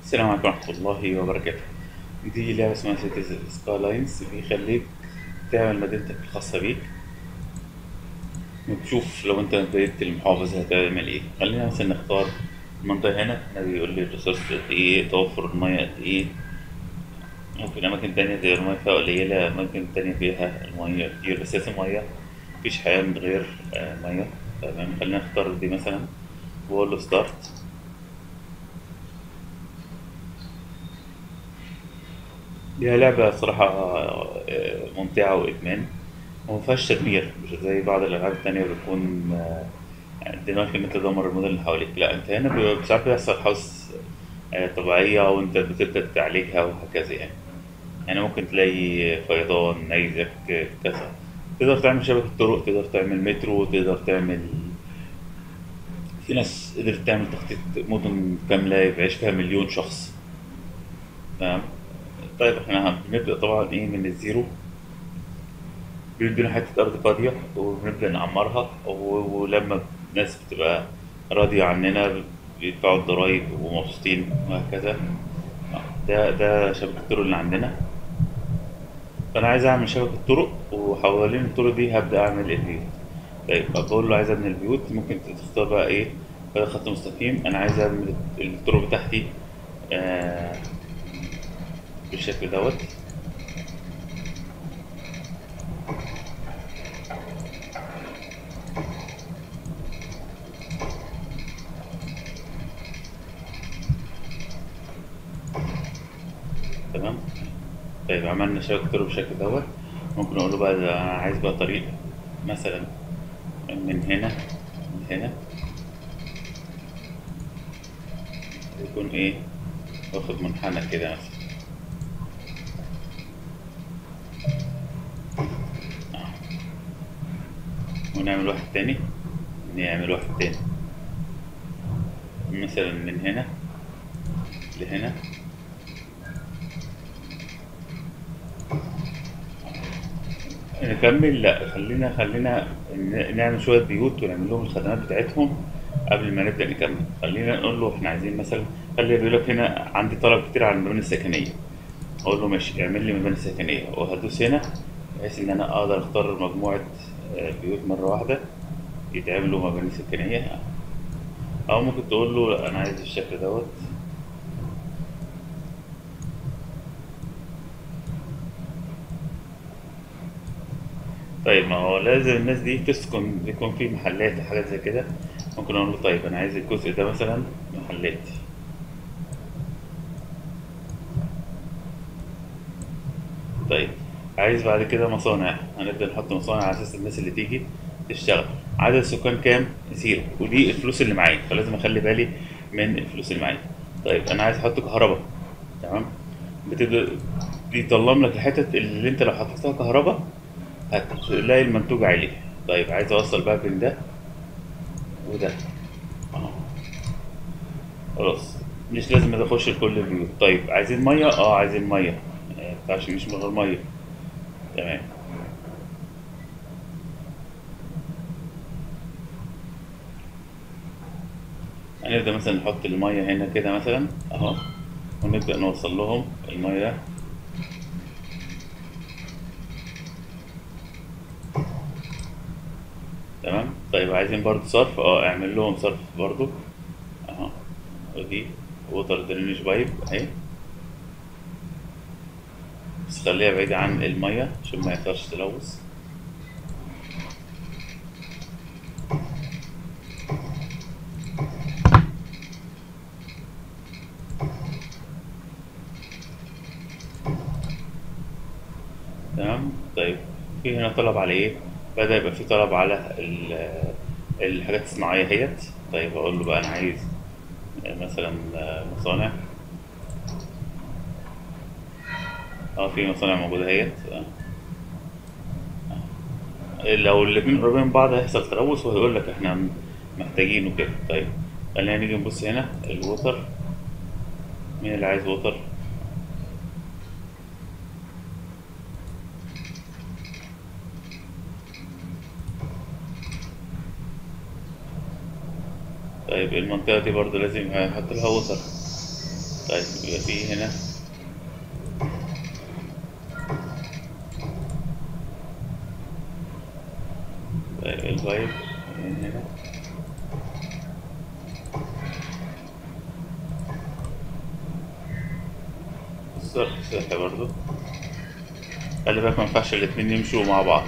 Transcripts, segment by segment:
السلام عليكم ورحمة الله وبركاته دي لعبة اسمها سيتيز سكاي لاينز بيخليك تعمل مدينتك الخاصة بيك وتشوف لو انت بقيت المحافظ هتعمل ايه خلينا مثلا نختار المنطقة هنا هنا بيقول لي الريسورس قد ايه توفر المية قد ايه ممكن أماكن تانية تبقى المية فيها قليلة أماكن تانية فيها المية كتير بس لازم مية مفيش حياة من غير آه، مية تمام خلينا نختار دي مثلا وأقول له ستارت هي لعبة صراحة آه، ممتعة وإدمان ومفيهاش تدمير مش زي بعض الألعاب التانية بتكون آه، دماغك إن أنت تدمر المدن اللي حواليك لا أنت هنا بيبقى ساعات بيحصل حوادث آه، طبيعية وأنت بتبدأ تعالجها وهكذا يعني يعني ممكن تلاقي فيضان نيزك آه، كذا تقدر تعمل شبكة طرق تقدر تعمل مترو تقدر تعمل في ناس قدرت تعمل تخطيط مدن كاملة يعيش فيها مليون شخص تمام طيب احنا بنبدأ طبعا ايه من الزيرو بيدينا حتة أرض فاضية وبنبدأ نعمرها و- ولما الناس بتبقى راضية عننا بيدفعوا الضرايب ومبسوطين وهكذا ده ده شبكة الطرق اللي عندنا فأنا عايز أعمل شبكة طرق وحوالين الطرق دي هبدأ أعمل البيوت طيب بقول له عايز أبني البيوت ممكن تختار بقى إيه بدل خط مستقيم أنا عايز أعمل الطرق بتاعتي آه بالشكل دوت تمام طيب عملنا شبكة طرق بالشكل دوت ممكن اقول له بقى ده انا عايز بقى طريق مثلا من هنا من هنا يكون ايه واخد منحنى كده مثلا آه. ونعمل واحد تاني نعمل واحد تاني مثلا من هنا لهنا نكمل لا خلينا خلينا ن- نعمل شوية بيوت ونعمل لهم الخدمات بتاعتهم قبل ما نبدأ نكمل خلينا نقول له احنا عايزين مثلا خلي بيقول لك هنا عندي طلب كتير على المباني السكنية اقول له ماشي اعمل لي مباني سكنية وهدوس هنا بحيث ان انا اقدر اختار مجموعة آه، بيوت مرة واحدة يتعملوا مباني سكنية او ممكن تقول له لا، انا عايز الشكل دوت طيب ما هو لازم الناس دي تسكن يكون في محلات وحاجات زي كده ممكن اقول له طيب انا عايز الجزء ده مثلا محلات طيب عايز بعد كده مصانع هنبدأ نحط مصانع على اساس الناس اللي تيجي تشتغل عدد السكان كام زيرو ودي الفلوس اللي معايا فلازم اخلي بالي من الفلوس اللي معايا طيب انا عايز احط كهرباء تمام بتبدأ يطلم لك الحتت اللي انت لو حطيتها كهرباء هتلاقي المنتوج عالي طيب عايز اوصل بقى بين ده وده اهو خلاص مش لازم اخش لكل البيوت طيب عايزين ميه اه عايزين ميه آه، مينفعش مش من غير ميه تمام هنبدأ مثلا نحط المية هنا كده مثلا اهو ونبدأ نوصل لهم المية ده تمام طيب عايزين برضو صرف اه اعمل لهم صرف برضو اهو ودي ووتر درينج بايب اهي بس خليها بعيدة عن المية عشان ما يحصلش تلوث تمام طيب في هنا طلب على ايه بدأ يبقى في طلب على ال- الحاجات الصناعية هيت طيب اقول له بقى انا عايز مثلا مصانع اه في مصانع موجودة هيت آه. آه. لو الاتنين قريبين من بعض هيحصل تلوث وهيقول لك احنا محتاجينه كده طيب خلينا نيجي نبص هنا الوتر مين اللي عايز وتر طيب المنطقة دي برضو لازم أحط لها وتر طيب يبقى في هنا طيب الفايب من هنا الصرف صحي برضو خلي بالك مينفعش الاتنين يمشوا مع بعض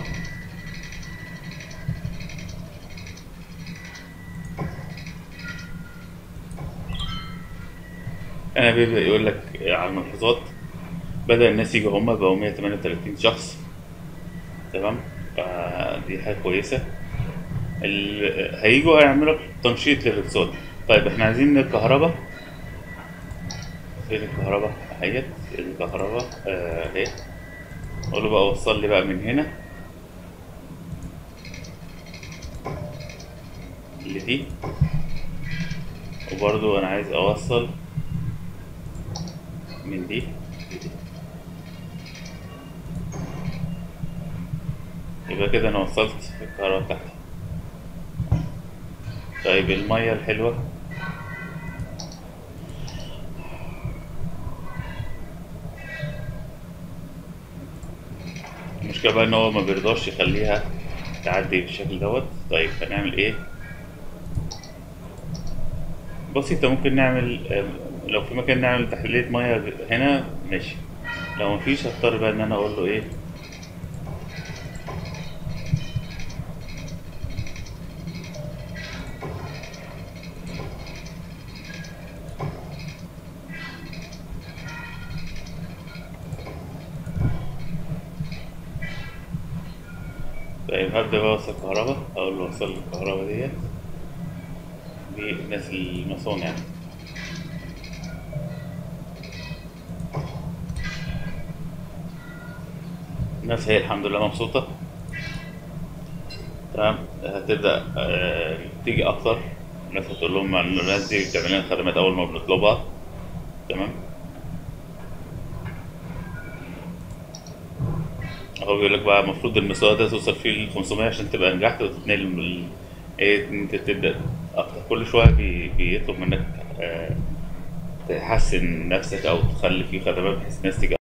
انا بيبدأ يقول لك على الملحوظات بدأ الناس يجوا هما بقوا 138 شخص تمام فدي حاجة كويسة ال... هيجوا هيعملوا لك تنشيط للاقتصاد طيب احنا عايزين الكهرباء فين الكهرباء اهيت الكهرباء آه، اهي اقول له بقى وصل لي بقى من هنا لدي وبرضو انا عايز اوصل من دي لدي يبقى كده انا وصلت الكهرباء بتاعتي طيب المية الحلوة المشكلة بقى ان هو ما بيرضاش يخليها تعدي بالشكل دوت طيب هنعمل ايه بسيطة ممكن نعمل آم، لو في مكان نعمل تحلية مية هنا ماشي لو مفيش هضطر بقى ان انا اقول له ايه طيب هبدأ بقى اوصل الكهرباء اقول له وصل لي الكهرباء ديت بالناس المصون يعني الناس هي الحمد لله مبسوطة تمام هتبدأ آه، تيجي أكتر الناس هتقول لهم إن الناس دي بتعمل لنا خدمات أول ما بنطلبها تمام هو بيقول لك بقى المفروض المستوى ده توصل فيه ل 500 عشان تبقى نجحت وتتنقل من ال- ايه ان انت تبدأ أكتر كل شوية بي- بيطلب منك آه، تحسن نفسك أو تخلي فيه خدمات بحيث الناس تيجي